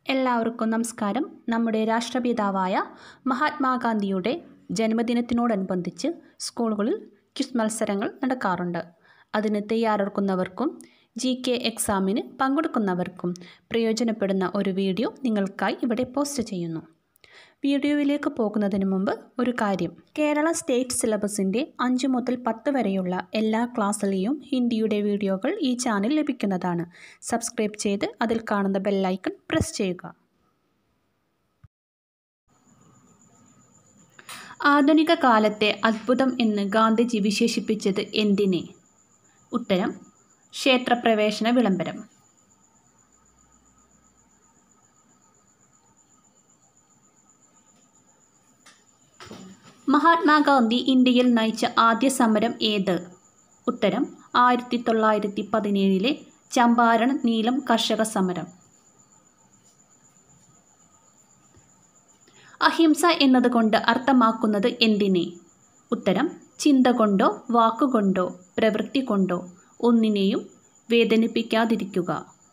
എല്ലാവർക്കും നമസ്കാരം നമ്മുടെ രാഷ്ട്രപിതാവായ മഹാത്മാഗാന്ധിയുടെ ജന്മദിനത്തിനോടനുബന്ധിച്ച് സ്കൂളുകളിൽ ക്വിസ് മത്സരങ്ങൾ നടക്കാറുണ്ട് അതിന് തയ്യാറെടുക്കുന്നവർക്കും ജി കെ എക്സാമിന് പങ്കെടുക്കുന്നവർക്കും പ്രയോജനപ്പെടുന്ന ഒരു വീഡിയോ നിങ്ങൾക്കായി ഇവിടെ പോസ്റ്റ് ചെയ്യുന്നു വീഡിയോയിലേക്ക് പോകുന്നതിന് മുമ്പ് ഒരു കാര്യം കേരള സ്റ്റേറ്റ് സിലബസിൻ്റെ അഞ്ച് മുതൽ പത്ത് വരെയുള്ള എല്ലാ ക്ലാസ്സിലെയും ഹിന്ദിയുടെ വീഡിയോകൾ ഈ ചാനൽ ലഭിക്കുന്നതാണ് സബ്സ്ക്രൈബ് ചെയ്ത് അതിൽ കാണുന്ന ബെല്ലൈക്കൺ പ്രസ് ചെയ്യുക ആധുനിക കാലത്തെ അത്ഭുതം എന്ന് ഗാന്ധിജി വിശേഷിപ്പിച്ചത് എന്തിനെ ഉത്തരം ക്ഷേത്രപ്രവേശന വിളംബരം മഹാത്മാഗാന്ധി ഇന്ത്യയിൽ നയിച്ച ആദ്യ സമരം ഏത് ഉത്തരം ആയിരത്തി തൊള്ളായിരത്തി പതിനേഴിലെ ചമ്പാരൺ നീലം കർഷക സമരം അഹിംസ എന്നതുകൊണ്ട് അർത്ഥമാക്കുന്നത് എന്തിനെ ഉത്തരം ചിന്ത കൊണ്ടോ വാക്കുകൊണ്ടോ പ്രവൃത്തി കൊണ്ടോ ഒന്നിനെയും വേദനിപ്പിക്കാതിരിക്കുക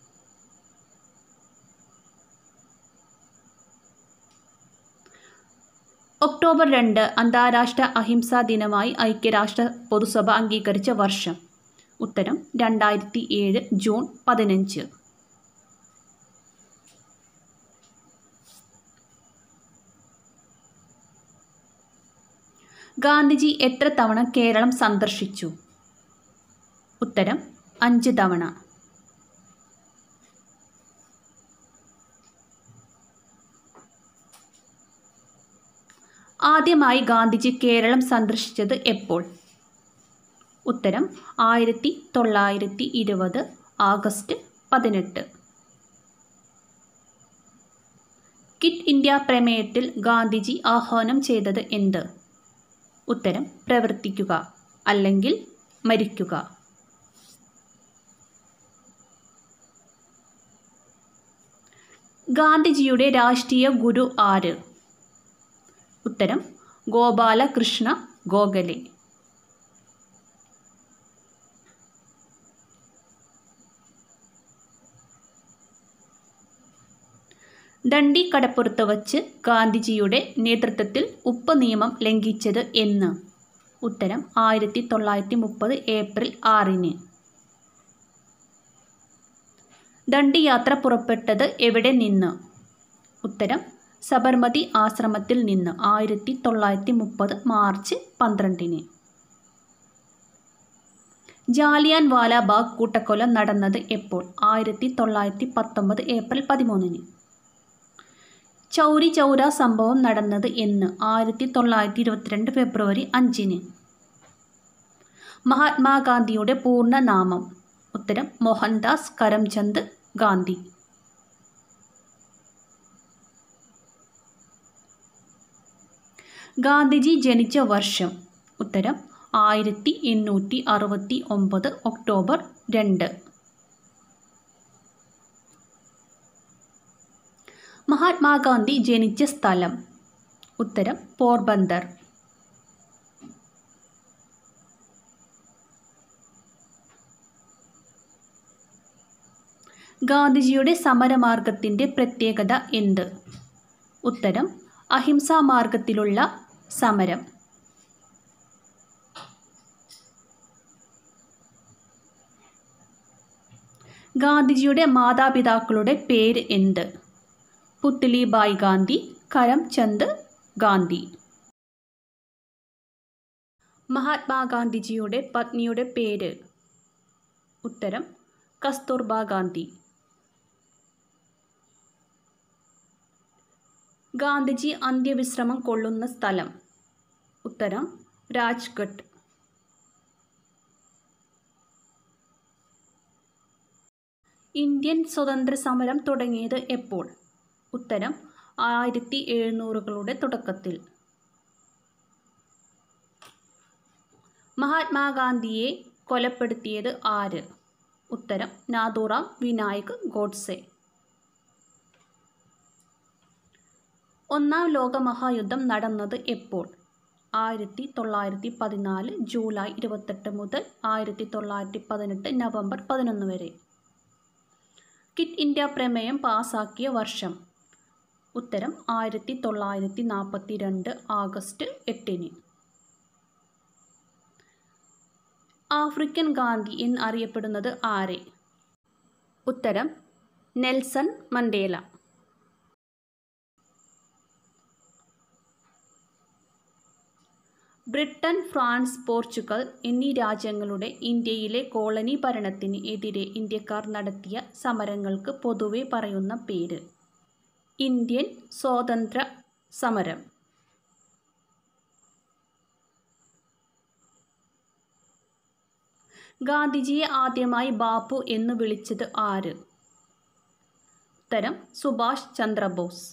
ഒക്ടോബർ രണ്ട് അന്താരാഷ്ട്ര അഹിംസാ ദിനമായി ഐക്യരാഷ്ട്ര പൊതുസഭ അംഗീകരിച്ച വർഷം ഉത്തരം രണ്ടായിരത്തി ഏഴ് ജൂൺ പതിനഞ്ച് ഗാന്ധിജി എത്ര തവണ കേരളം സന്ദർശിച്ചു ഉത്തരം അഞ്ച് തവണ ആദ്യമായി ഗാന്ധിജി കേരളം സന്ദർശിച്ചത് എപ്പോൾ ഉത്തരം ആയിരത്തി തൊള്ളായിരത്തി ഇരുപത് ആഗസ്റ്റ് പതിനെട്ട് കിറ്റ് ഇന്ത്യ പ്രമേയത്തിൽ ഗാന്ധിജി ആഹ്വാനം ചെയ്തത് എന്ത് ഉത്തരം പ്രവർത്തിക്കുക അല്ലെങ്കിൽ മരിക്കുക ഗാന്ധിജിയുടെ രാഷ്ട്രീയ ഗുരു ആര് ഉത്തരം ഗോപാലകൃഷ്ണ ഗോഖലെ ദണ്ഡി കടപ്പുറത്ത് വച്ച് ഗാന്ധിജിയുടെ നേതൃത്വത്തിൽ ഉപ്പ് നിയമം ലംഘിച്ചത് എന്ന് ഉത്തരം ആയിരത്തി തൊള്ളായിരത്തി മുപ്പത് ഏപ്രിൽ ആറിന് ദണ്ഡി യാത്ര പുറപ്പെട്ടത് എവിടെ നിന്ന് ഉത്തരം സബർമതി ആശ്രമത്തിൽ നിന്ന് ആയിരത്തി തൊള്ളായിരത്തി മുപ്പത് മാർച്ച് പന്ത്രണ്ടിന് ജാലിയാൻ വാലാബാഗ് കൂട്ടക്കൊല നടന്നത് എപ്പോൾ ആയിരത്തി തൊള്ളായിരത്തി പത്തൊമ്പത് ഏപ്രിൽ പതിമൂന്നിന് ചൗരി ചൗര സംഭവം നടന്നത് എന്ന് ആയിരത്തി തൊള്ളായിരത്തി ഇരുപത്തിരണ്ട് ഫെബ്രുവരി അഞ്ചിന് മഹാത്മാഗാന്ധിയുടെ പൂർണ്ണ നാമം ഉത്തരം മോഹൻദാസ് കരംചന്ദ് ഗാന്ധി ഗാന്ധിജി ജനിച്ച വർഷം ഉത്തരം ആയിരത്തി എണ്ണൂറ്റി അറുപത്തി ഒമ്പത് ഒക്ടോബർ രണ്ട് മഹാത്മാഗാന്ധി ജനിച്ച സ്ഥലം ഉത്തരം പോർബന്ദർ ഗാന്ധിജിയുടെ സമരമാർഗത്തിൻ്റെ പ്രത്യേകത എന്ത് ഉത്തരം അഹിംസാ മാർഗത്തിലുള്ള സമരം ഗാന്ധിജിയുടെ മാതാപിതാക്കളുടെ പേര് എന്ത് പുത്ലിബായ് ഗാന്ധി കരംചന്ദ് ഗാന്ധി മഹാത്മാഗാന്ധിജിയുടെ പത്നിയുടെ പേര് ഉത്തരം കസ്തൂർബ ഗാന്ധി ഗാന്ധിജി അന്ത്യവിശ്രമം കൊള്ളുന്ന സ്ഥലം ഉത്തരം രാജ്ഘട്ട് ഇന്ത്യൻ സ്വതന്ത്ര സമരം തുടങ്ങിയത് എപ്പോൾ ഉത്തരം ആയിരത്തി എഴുന്നൂറുകളുടെ തുടക്കത്തിൽ മഹാത്മാഗാന്ധിയെ കൊലപ്പെടുത്തിയത് ആര് ഉത്തരം നാഥുറാം വിനായക് ഗോഡ്സെ ഒന്നാം ലോകമഹായുദ്ധം നടന്നത് എപ്പോൾ ആയിരത്തി തൊള്ളായിരത്തി പതിനാല് ജൂലൈ ഇരുപത്തെട്ട് മുതൽ ആയിരത്തി തൊള്ളായിരത്തി പതിനെട്ട് നവംബർ പതിനൊന്ന് വരെ കിറ്റ് ഇന്ത്യ പ്രമേയം പാസാക്കിയ വർഷം ഉത്തരം ആയിരത്തി തൊള്ളായിരത്തി നാൽപ്പത്തി രണ്ട് ആഗസ്റ്റ് എട്ടിന് ആഫ്രിക്കൻ ഗാന്ധി എന്ന് അറിയപ്പെടുന്നത് ആരെ ഉത്തരം Nelson Mandela Britain France Portugal എന്നീ രാജ്യങ്ങളുടെ ഇന്ത്യയിലെ കോളനി ഭരണത്തിന് എതിരെ ഇന്ത്യക്കാർ നടത്തിയ സമരങ്ങൾക്ക് പൊതുവെ പറയുന്ന പേര് ഇന്ത്യൻ സ്വാതന്ത്ര്യ സമരം ഗാന്ധിജിയെ ആദ്യമായി ബാപ്പു എന്ന് വിളിച്ചത് ആര് ഉത്തരം സുഭാഷ് ചന്ദ്രബോസ്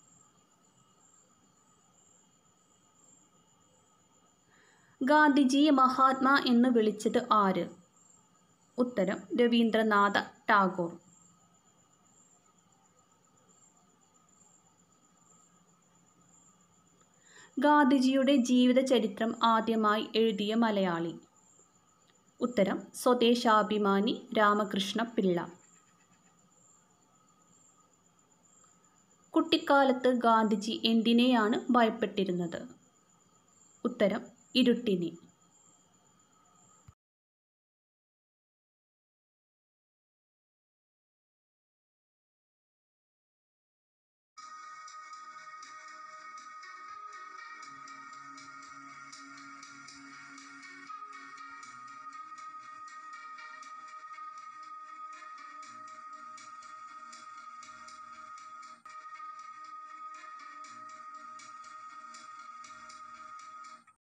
ഗാന്ധിജിയെ മഹാത്മാ എന്ന് വിളിച്ചത് ആര് ഉത്തരം രവീന്ദ്രനാഥ ടാഗോർ ഗാന്ധിജിയുടെ ജീവിതചരിത്രം ആദ്യമായി എഴുതിയ മലയാളി ഉത്തരം സ്വദേശാഭിമാനി രാമകൃഷ്ണ പിള്ള കുട്ടിക്കാലത്ത് ഗാന്ധിജി എന്തിനെയാണ് ഭയപ്പെട്ടിരുന്നത് ഉത്തരം ഇരുട്ടിനെ